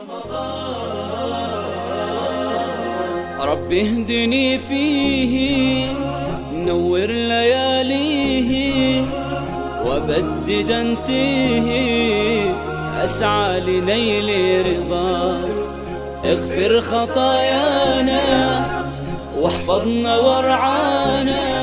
رب اهدني فيه نور لياليه وبدد انتيه أسعى لنيل رضاك اغفر خطايانا واحفظنا وارعانا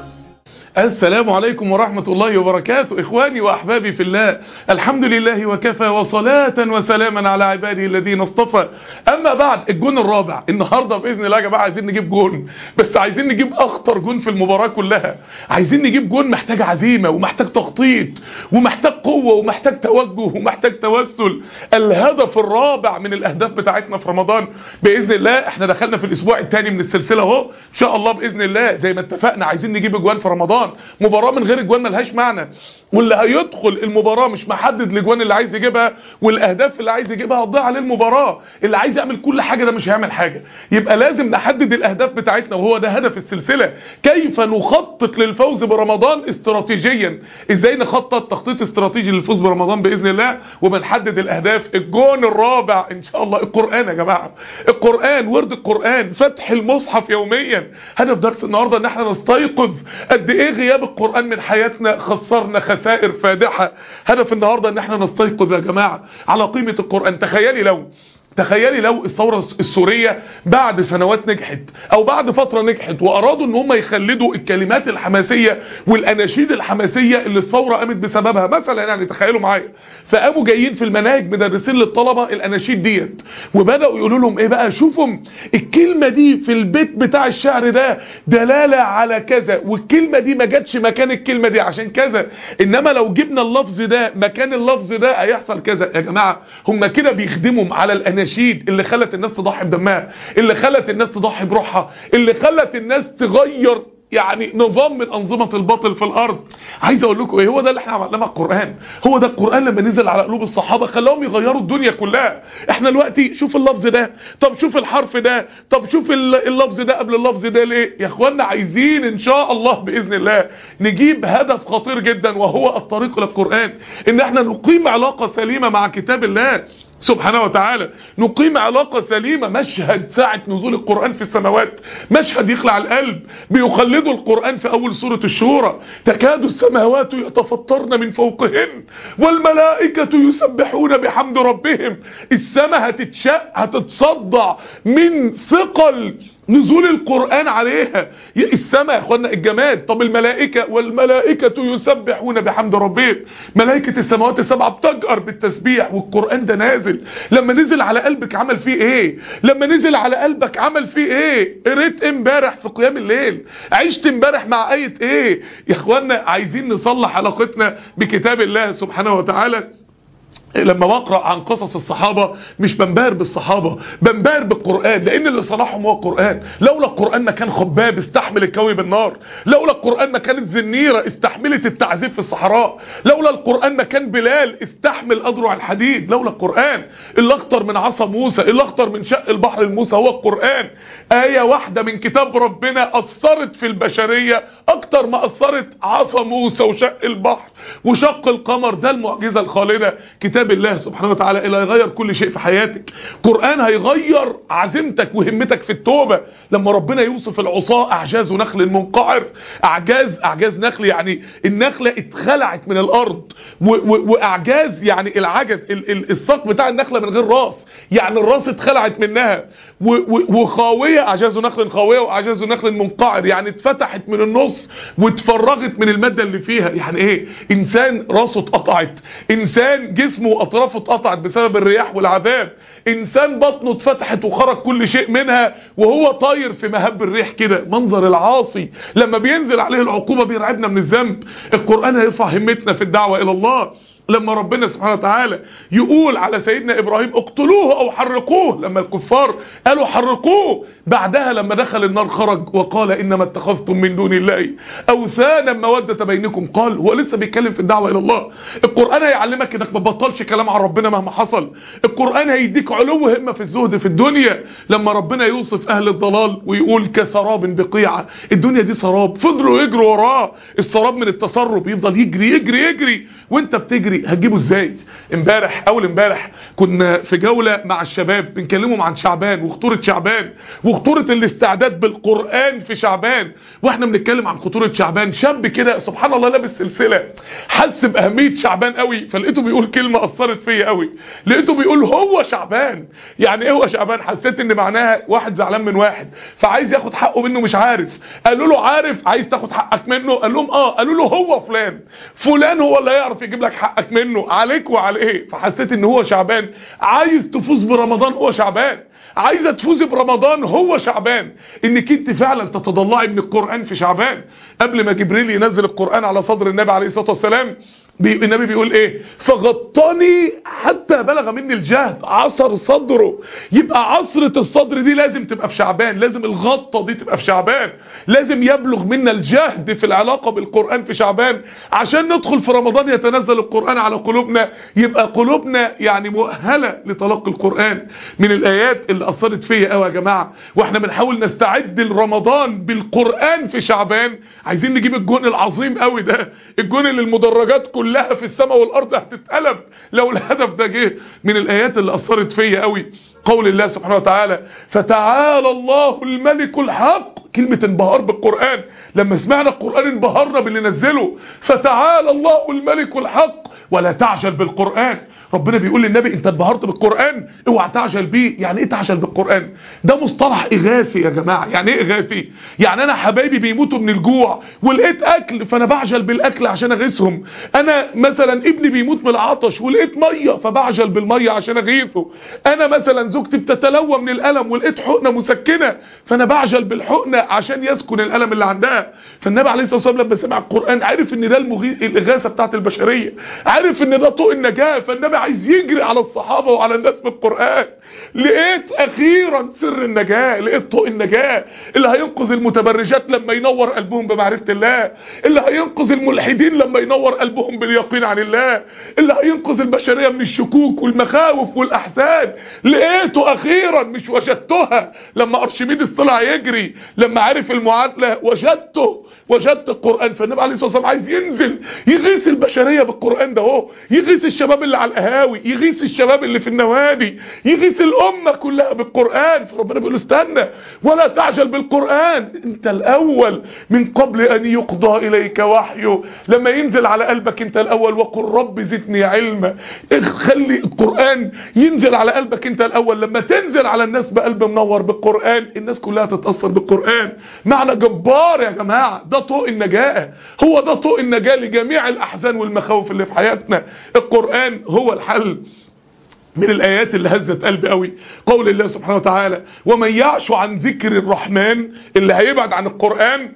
السلام عليكم ورحمة الله وبركاته إخواني وأحبابي في الله الحمد لله وكفى وصلاة وسلاما على عباده الذين اصطفى أما بعد الجون الرابع النهاردة بإذن الله يا جماعة عايزين نجيب جون بس عايزين نجيب أخطر جون في المباراة كلها عايزين نجيب جون محتاج عزيمة ومحتاج تخطيط ومحتاج قوة ومحتاج توجه ومحتاج توسل الهدف الرابع من الأهداف بتاعتنا في رمضان بإذن الله احنا دخلنا في الأسبوع الثاني من السلسلة اهو إن شاء الله بإذن الله زي ما اتفقنا عايزين نجيب اجوان في رمضان مباراة من غير اجوان ملهاش معنى واللي هيدخل المباراة مش محدد الاجوان اللي عايز يجيبها والاهداف اللي عايز يجيبها هتضيع عليه المباراة اللي عايز يعمل كل حاجة ده مش هيعمل حاجة يبقى لازم نحدد الاهداف بتاعتنا وهو ده هدف السلسلة كيف نخطط للفوز برمضان استراتيجيا ازاي نخطط تخطيط استراتيجي للفوز برمضان باذن الله وبنحدد الاهداف الجون الرابع ان شاء الله القرآن يا جماعة القرآن ورد القرآن فتح المصحف يوميا هدف درس النهاردة ان احنا نستيقظ قد ايه غياب القرآن من حياتنا خسرنا خسائر فادحة هدف النهاردة ان احنا نستيقظ يا جماعة على قيمة القرآن تخيلي لو تخيلي لو الثورة السورية بعد سنوات نجحت او بعد فترة نجحت وارادوا ان هم يخلدوا الكلمات الحماسية والاناشيد الحماسية اللي الثورة قامت بسببها مثلا يعني تخيلوا معايا فقاموا جايين في المناهج مدرسين للطلبة الاناشيد ديت وبدأوا يقولوا لهم ايه بقى شوفوا الكلمة دي في البيت بتاع الشعر ده دلالة على كذا والكلمة دي ما جاتش مكان الكلمة دي عشان كذا انما لو جبنا اللفظ ده مكان اللفظ ده هيحصل كذا يا جماعة هم كده بيخدموا على الاناشيد الاناشيد اللي خلت الناس تضحي بدمها اللي خلت الناس تضحي بروحها اللي خلت الناس تغير يعني نظام من أنظمة الباطل في الأرض عايز أقول لكم إيه هو ده اللي احنا عملناه مع القرآن هو ده القرآن لما نزل على قلوب الصحابة خلاهم يغيروا الدنيا كلها احنا دلوقتي شوف اللفظ ده طب شوف الحرف ده طب شوف اللفظ ده قبل اللفظ ده ليه يا اخوانا عايزين ان شاء الله بإذن الله نجيب هدف خطير جدا وهو الطريق للقرآن ان احنا نقيم علاقة سليمة مع كتاب الله سبحانه وتعالى نقيم علاقة سليمة مشهد ساعة نزول القرآن في السماوات مشهد يخلع القلب بيخلدوا القرآن في أول سورة الشورى تكاد السماوات يتفطرن من فوقهن والملائكة يسبحون بحمد ربهم السماء هتتشق هتتصدع من ثقل نزول القرآن عليها السماء يا اخوانا الجماد طب الملائكة والملائكة يسبحون بحمد ربهم ملائكة السماوات السبعة بتجأر بالتسبيح والقرآن ده نازل لما نزل على قلبك عمل فيه ايه لما نزل على قلبك عمل فيه ايه قريت امبارح في قيام الليل عشت امبارح مع آية ايه يا اخوانا عايزين نصلح علاقتنا بكتاب الله سبحانه وتعالى لما بقرأ عن قصص الصحابة مش بنبهر بالصحابة بنبهر بالقرآن لأن اللي صنعهم هو القرآن لولا القرآن ما كان خباب استحمل الكوي بالنار لولا القرآن ما كانت زنيرة استحملت التعذيب في الصحراء لولا القرآن ما كان بلال استحمل أذرع الحديد لولا القرآن اللي أخطر من عصا موسى اللي أخطر من شق البحر الموسى هو القرآن آية واحدة من كتاب ربنا أثرت في البشرية أكتر ما أثرت عصا موسى وشق البحر وشق القمر ده المعجزة الخالدة كتاب الله سبحانه وتعالى اللي هيغير كل شيء في حياتك قرآن هيغير عزيمتك وهمتك في التوبة لما ربنا يوصف العصاة أعجاز نخل منقعر أعجاز أعجاز نخل يعني النخلة اتخلعت من الأرض و و وأعجاز يعني العجز ال ال الساق بتاع النخلة من غير راس يعني الراس اتخلعت منها و و وخاوية أعجاز نخل خاوية وأعجاز نخل منقعر يعني اتفتحت من النص واتفرغت من المادة اللي فيها يعني ايه انسان راسه اتقطعت انسان جسمه واطرافه اتقطعت بسبب الرياح والعذاب انسان بطنه اتفتحت وخرج كل شيء منها وهو طاير في مهب الريح كده منظر العاصي لما بينزل عليه العقوبة بيرعبنا من الذنب القرآن هيرفع همتنا في الدعوة الى الله لما ربنا سبحانه وتعالى يقول على سيدنا إبراهيم اقتلوه أو حرقوه لما الكفار قالوا حرقوه بعدها لما دخل النار خرج وقال إنما اتخذتم من دون الله أوثانا مودة بينكم قال هو لسه بيتكلم في الدعوة إلى الله القرآن هيعلمك إنك ما تبطلش كلام عن ربنا مهما حصل القرآن هيديك علو همة في الزهد في الدنيا لما ربنا يوصف أهل الضلال ويقول كسراب بقيعة الدنيا دي سراب فضلوا يجروا وراه السراب من التسرب يفضل يجري يجري يجري وانت بتجري يجري هتجيبه ازاي امبارح اول امبارح كنا في جولة مع الشباب بنكلمهم عن شعبان وخطورة شعبان وخطورة الاستعداد بالقرآن في شعبان واحنا بنتكلم عن خطورة شعبان شاب كده سبحان الله لابس سلسلة حس باهمية شعبان قوي فلقيته بيقول كلمة اثرت فيا قوي لقيته بيقول هو شعبان يعني ايه هو شعبان حسيت ان معناها واحد زعلان من واحد فعايز ياخد حقه منه مش عارف قالوا له عارف عايز تاخد حقك منه قال لهم اه قالوا له هو فلان فلان هو اللي يعرف يجيب لك حقك منه عليك وعليه فحسيت ان هو شعبان عايز تفوز برمضان هو شعبان عايزه تفوزي برمضان هو شعبان انك انت فعلا تتضلعي من القرآن في شعبان قبل ما جبريل ينزل القرآن على صدر النبي عليه الصلاة والسلام بي... النبي بيقول ايه فغطاني حتى بلغ مني الجهد عصر صدره يبقى عصرة الصدر دي لازم تبقى في شعبان لازم الغطة دي تبقى في شعبان لازم يبلغ منا الجهد في العلاقة بالقرآن في شعبان عشان ندخل في رمضان يتنزل القرآن على قلوبنا يبقى قلوبنا يعني مؤهلة لتلقي القرآن من الآيات اللي أثرت فيا قوي يا جماعة واحنا بنحاول نستعد لرمضان بالقرآن في شعبان عايزين نجيب الجون العظيم قوي ده الجون اللي المدرجات كلها في السماء والأرض هتتقلب لو الهدف ده جه من الآيات اللي أثرت فيا قوي قول الله سبحانه وتعالى فتعالى الله الملك الحق كلمة انبهار بالقرآن لما سمعنا القرآن انبهرنا باللي نزله فتعالى الله الملك الحق ولا تعجل بالقرآن ربنا بيقول للنبي انت انبهرت بالقرآن اوعى تعجل بيه يعني ايه تعجل بالقرآن ده مصطلح اغاثي يا جماعة يعني ايه اغاثي يعني انا حبايبي بيموتوا من الجوع ولقيت اكل فانا بعجل بالاكل عشان اغيثهم انا مثلا ابني بيموت من العطش ولقيت مية فبعجل بالمية عشان اغيثه انا مثلا زوجتي بتتلوى من الالم ولقيت حقنة مسكنة فانا بعجل بالحقنة عشان يسكن الالم اللي عندها فالنبي عليه الصلاة والسلام لما سمع القرآن عرف ان ده المغي... الاغاثة بتاعت البشرية عارف ان ده طوق النجاة فالنبي عايز يجري على الصحابة وعلى الناس بالقرآن لقيت اخيرا سر النجاة لقيت طوق النجاة اللي هينقذ المتبرجات لما ينور قلبهم بمعرفة الله اللي هينقذ الملحدين لما ينور قلبهم باليقين عن الله اللي هينقذ البشرية من الشكوك والمخاوف والاحزان لقيته اخيرا مش وجدتها لما ارشميدس طلع يجري لما عرف المعادلة وجدته وجدت القرآن فالنبي عليه الصلاة والسلام عايز ينزل يغيث البشرية بالقرآن ده اهو يغيث الشباب اللي على القهاوي يغيث الشباب اللي في النوادي يغيث الأمة كلها بالقرآن فربنا بيقول استنى ولا تعجل بالقرآن انت الأول من قبل أن يقضى إليك وحيه لما ينزل على قلبك انت الأول وقل رب زدني علما خلي القرآن ينزل على قلبك انت الأول لما تنزل على الناس بقلب منور بالقرآن الناس كلها تتأثر بالقرآن معنى جبار يا جماعة ده طوق النجاة هو ده طوق النجاة لجميع الأحزان والمخاوف اللي في حياتنا القرآن هو الحل من الآيات اللي هزت قلبي قوي قول الله سبحانه وتعالى ومن يعش عن ذكر الرحمن اللي هيبعد عن القرآن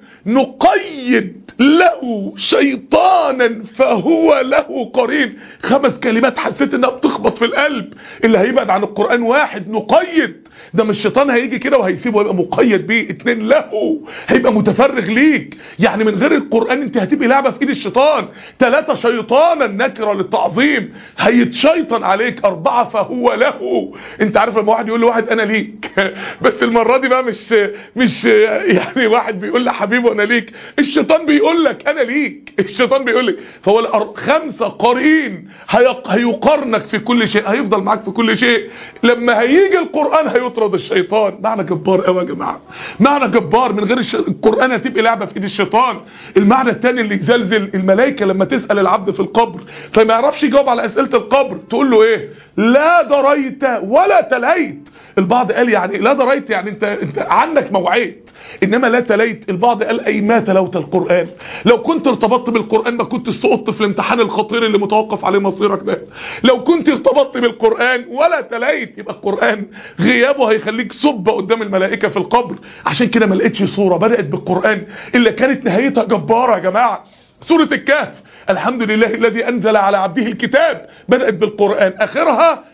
نقيد له شيطانا فهو له قرين خمس كلمات حسيت انها بتخبط في القلب اللي هيبعد عن القرآن واحد نقيد ده مش الشيطان هيجي كده وهيسيبه ويبقى مقيد بيه اتنين له هيبقى متفرغ ليك يعني من غير القرآن انت هتبقي لعبة في ايد الشيطان ثلاثة شيطانا نكرة للتعظيم هيتشيطن عليك اربعة فهو له انت عارف لما واحد يقول لواحد انا ليك بس المرة دي بقى مش مش يعني واحد بيقول لحبيبه انا ليك الشيطان بيقول لك انا ليك الشيطان بيقول لك فهو خمسة قرين هيقارنك في كل شيء هيفضل معاك في كل شيء لما هيجي القرآن هيطرد الشيطان معنى جبار قوي يا جماعة معنى جبار من غير الش... القرآن هتبقى لعبة في ايد الشيطان المعنى الثاني اللي يزلزل الملائكة لما تسأل العبد في القبر فما يعرفش يجاوب على اسئلة القبر تقول له ايه لا دريت ولا تليت البعض قال يعني لا دريت يعني انت, انت عنك موعيت انما لا تليت البعض قال اي ما تلوت القرآن لو كنت ارتبطت بالقرآن ما كنت سقطت في الامتحان الخطير اللي متوقف عليه مصيرك ده لو كنت ارتبطت بالقرآن ولا تليت يبقى القرآن غيابه هيخليك صب قدام الملائكة في القبر عشان كده ما لقيتش صورة بدأت بالقرآن اللي كانت نهايتها جبارة يا جماعة سورة الكهف الحمد لله الذي أنزل على عبده الكتاب بدأت بالقرآن آخرها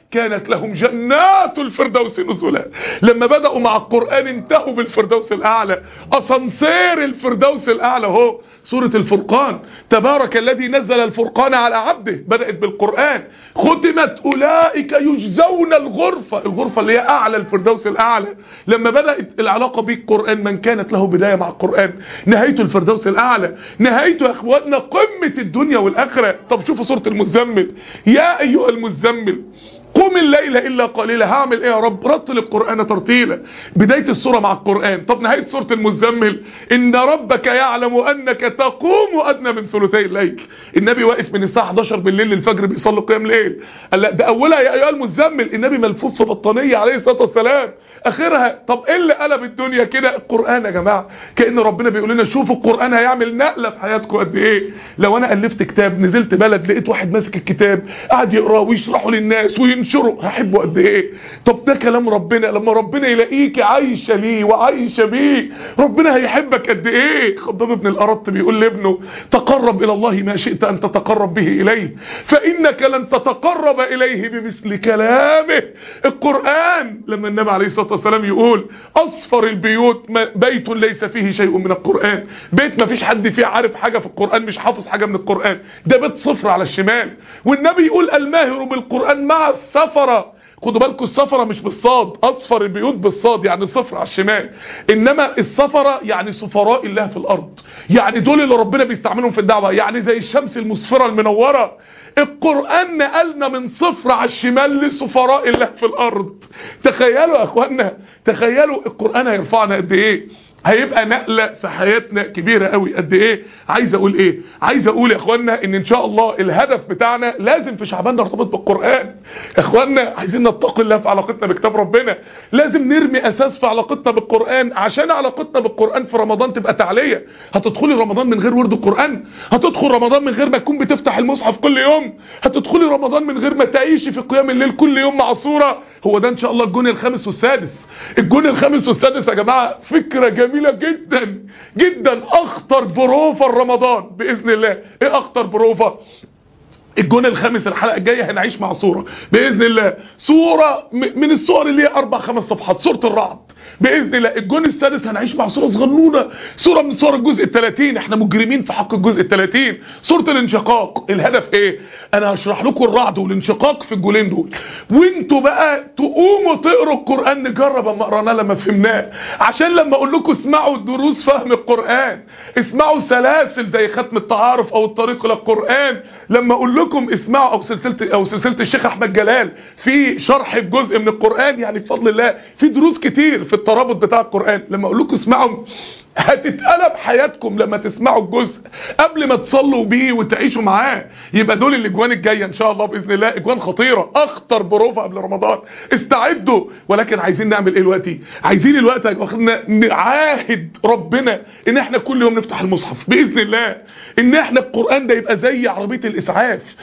كانت لهم جنات الفردوس نزلا لما بدأوا مع القرآن انتهوا بالفردوس الأعلى أسانسير الفردوس الأعلى هو سورة الفرقان تبارك الذي نزل الفرقان على عبده بدأت بالقرآن ختمت أولئك يجزون الغرفة الغرفة اللي هي أعلى الفردوس الأعلى لما بدأت العلاقة بالقرآن من كانت له بداية مع القرآن نهايته الفردوس الأعلى نهايته يا أخواننا قمة الدنيا والآخرة طب شوفوا سورة المزمل يا أيها المزمل قم الليل إلا قليلا هعمل ايه يا رب رتل القرآن ترتيلا بداية السورة مع القرآن طب نهاية سورة المزمل إن ربك يعلم أنك تقوم أدنى من ثلثي الليل النبي واقف من الساعة 11 بالليل للفجر بيصلي قيام ليل قال لا ده أولها يا أيها المزمل النبي ملفوف في بطانية عليه الصلاة والسلام آخرها طب إيه اللي قلب الدنيا كده القرآن يا جماعة كأن ربنا بيقول لنا شوفوا القرآن هيعمل نقلة في حياتكم قد إيه لو أنا ألفت كتاب نزلت بلد لقيت واحد ماسك الكتاب قاعد يقراه ويشرحه للناس وينشره هحبه قد ايه طب ده كلام ربنا لما ربنا يلاقيك عايشه ليه وعايشه بيه ربنا هيحبك قد ايه خباب بن الارط بيقول لابنه تقرب الى الله ما شئت ان تتقرب به اليه فانك لن تتقرب اليه بمثل كلامه القران لما النبي عليه الصلاه والسلام يقول اصفر البيوت بيت ليس فيه شيء من القران بيت ما فيش حد فيه عارف حاجه في القران مش حافظ حاجه من القران ده بيت صفر على الشمال والنبي يقول الماهر بالقران مع السفره خدوا بالكم السفرة مش بالصاد اصفر البيوت بالصاد يعني صفر على الشمال انما السفرة يعني سفراء الله في الارض يعني دول اللي ربنا بيستعملهم في الدعوة يعني زي الشمس المسفرة المنورة القرآن نقلنا من صفر على الشمال لسفراء الله في الارض تخيلوا يا اخوانا تخيلوا القرآن هيرفعنا قد ايه هيبقى نقلة في حياتنا كبيرة قوي قد ايه عايز اقول ايه عايز اقول يا اخوانا ان ان شاء الله الهدف بتاعنا لازم في شعبان نرتبط بالقرآن يا اخوانا عايزين نتقي الله في علاقتنا بكتاب ربنا لازم نرمي اساس في علاقتنا بالقرآن عشان علاقتنا بالقرآن في رمضان تبقى تعلية هتدخلي رمضان من غير ورد القرآن هتدخل رمضان من غير ما تكون بتفتح المصحف كل يوم هتدخلي رمضان من غير ما تعيشي في قيام الليل كل يوم مع صورة هو ده ان شاء الله الجون الخامس والسادس الجون الخامس والسادس يا جماعة فكرة جميلة جدا جدا اخطر بروفة رمضان باذن الله ايه اخطر بروفة الجون الخامس الحلقة الجاية هنعيش مع صورة بإذن الله صورة من الصور اللي هي أربع خمس صفحات صورة الرعد بإذن الله الجون السادس هنعيش مع صورة صغنونة صورة من صور الجزء الثلاثين احنا مجرمين في حق الجزء الثلاثين صورة الانشقاق الهدف ايه انا هشرح لكم الرعد والانشقاق في الجولين دول وانتوا بقى تقوموا تقروا القرآن نجرب اما قراناه لما فهمناه عشان لما اقول لكم اسمعوا دروس فهم القرآن اسمعوا سلاسل زي ختم التعارف او الطريق الى القرآن لما اقول لكم اسمعوا او سلسلة او سلسلة الشيخ احمد جلال في شرح جزء من القرآن يعني بفضل الله في دروس كتير في الترابط بتاع القرآن لما اقول لكم اسمعوا هتتقلب حياتكم لما تسمعوا الجزء قبل ما تصلوا بيه وتعيشوا معاه يبقى دول الاجوان الجايه ان شاء الله باذن الله اجوان خطيره اخطر بروفه قبل رمضان استعدوا ولكن عايزين نعمل ايه دلوقتي عايزين الوقت واخدنا نعاهد ربنا ان احنا كل يوم نفتح المصحف باذن الله ان احنا القران ده يبقى زي عربيه الاسعاف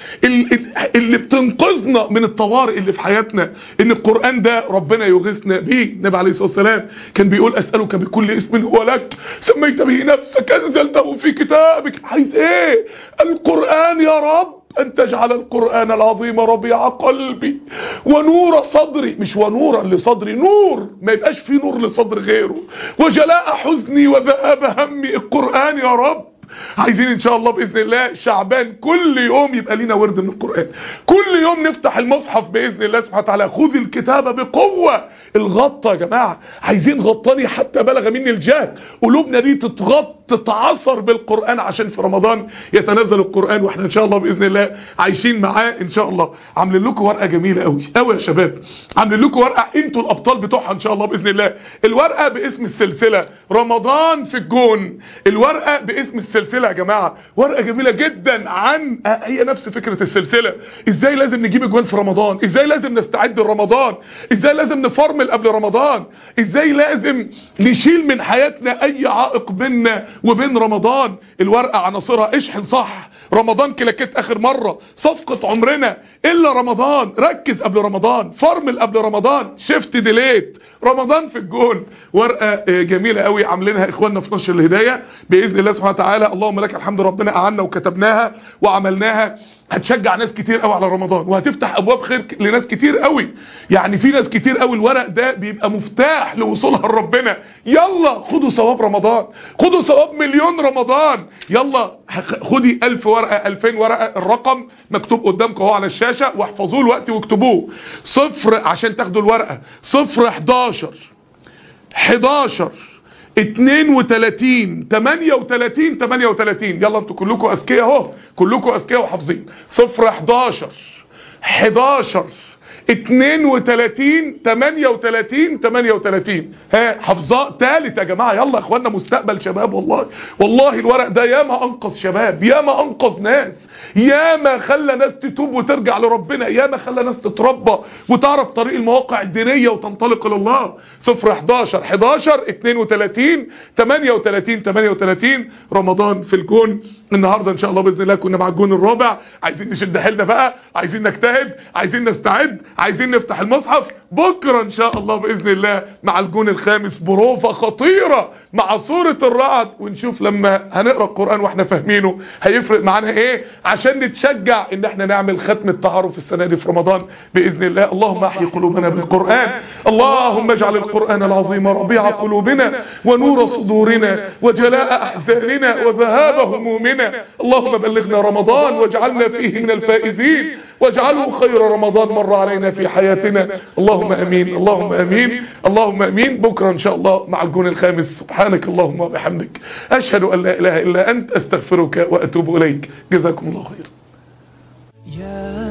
اللي بتنقذنا من الطوارئ اللي في حياتنا ان القران ده ربنا يغيثنا بيه النبي عليه الصلاه والسلام كان بيقول اسالك بكل اسم هو لك سميت به نفسك انزلته في كتابك عايز ايه القرآن يا رب أن تجعل القرآن العظيم ربيع قلبي ونور صدري مش ونورا لصدري نور ما يبقاش في نور لصدر غيره وجلاء حزني وذهاب همي القرآن يا رب عايزين ان شاء الله باذن الله شعبان كل يوم يبقى لينا ورد من القران كل يوم نفتح المصحف باذن الله سبحانه وتعالى خذ الكتاب بقوه الغطه يا جماعه عايزين غطاني حتى بلغ مني الجهد قلوبنا دي تتغط تتعصر بالقران عشان في رمضان يتنزل القران واحنا ان شاء الله باذن الله عايشين معاه ان شاء الله عاملين لكم ورقه جميله قوي قوي يا شباب عاملين لكم ورقه انتوا الابطال بتوعها ان شاء الله باذن الله الورقه باسم السلسله رمضان في الجون الورقه باسم السلسله السلسله يا جماعه ورقه جميله جدا عن هي نفس فكره السلسله ازاي لازم نجيب اجوان في رمضان ازاي لازم نستعد لرمضان ازاي لازم نفرمل قبل رمضان ازاي لازم نشيل من حياتنا اي عائق بيننا وبين رمضان الورقه عناصرها اشحن صح رمضان كلاكيت اخر مره صفقه عمرنا الا رمضان ركز قبل رمضان فرمل قبل رمضان شفت ديليت رمضان في الجون ورقه جميله قوي عاملينها اخواننا في نشر الهدايه باذن الله سبحانه وتعالى اللهم لك الحمد ربنا اعنا وكتبناها وعملناها هتشجع ناس كتير قوي على رمضان وهتفتح ابواب خير لناس كتير قوي يعني في ناس كتير قوي الورق ده بيبقى مفتاح لوصولها لربنا يلا خدوا ثواب رمضان خدوا ثواب مليون رمضان يلا خدي 1000 ورقه 2000 ورقه الرقم مكتوب قدامكم اهو على الشاشه واحفظوه الوقت واكتبوه صفر عشان تاخدوا الورقه صفر 11 11 32 38 38 يلا انتوا كلكم اذكياء اهو كلكم اذكياء وحافظين 0 11 11 32 38 38 ها حفظاء ثالث يا جماعه يلا يا اخوانا مستقبل شباب والله والله الورق ده ياما انقذ شباب ياما انقذ ناس ياما خلى ناس تتوب وترجع لربنا ياما خلى ناس تتربى وتعرف طريق المواقع الدينيه وتنطلق الى الله 0 11 11 32 38 38 رمضان في الجون النهارده ان شاء الله باذن الله كنا مع الجون الرابع عايزين نشد حيلنا بقى عايزين نجتهد عايزين نستعد عايزين نفتح المصحف بكره ان شاء الله باذن الله مع الجون الخامس بروفه خطيره مع سوره الرعد ونشوف لما هنقرا القران واحنا فاهمينه هيفرق معانا ايه عشان نتشجع ان احنا نعمل ختم التعارف السنه دي في رمضان باذن الله اللهم احيي قلوبنا بالقران اللهم اجعل القران العظيم ربيع قلوبنا ونور صدورنا وجلاء احزاننا وذهاب همومنا اللهم بلغنا رمضان واجعلنا فيه من الفائزين واجعله خير رمضان مر علينا في حياتنا اللهم امين اللهم امين اللهم امين بكره ان شاء الله مع الجون الخامس سبحانك اللهم وبحمدك اشهد ان لا اله الا انت استغفرك واتوب اليك جزاكم الله خيرا يا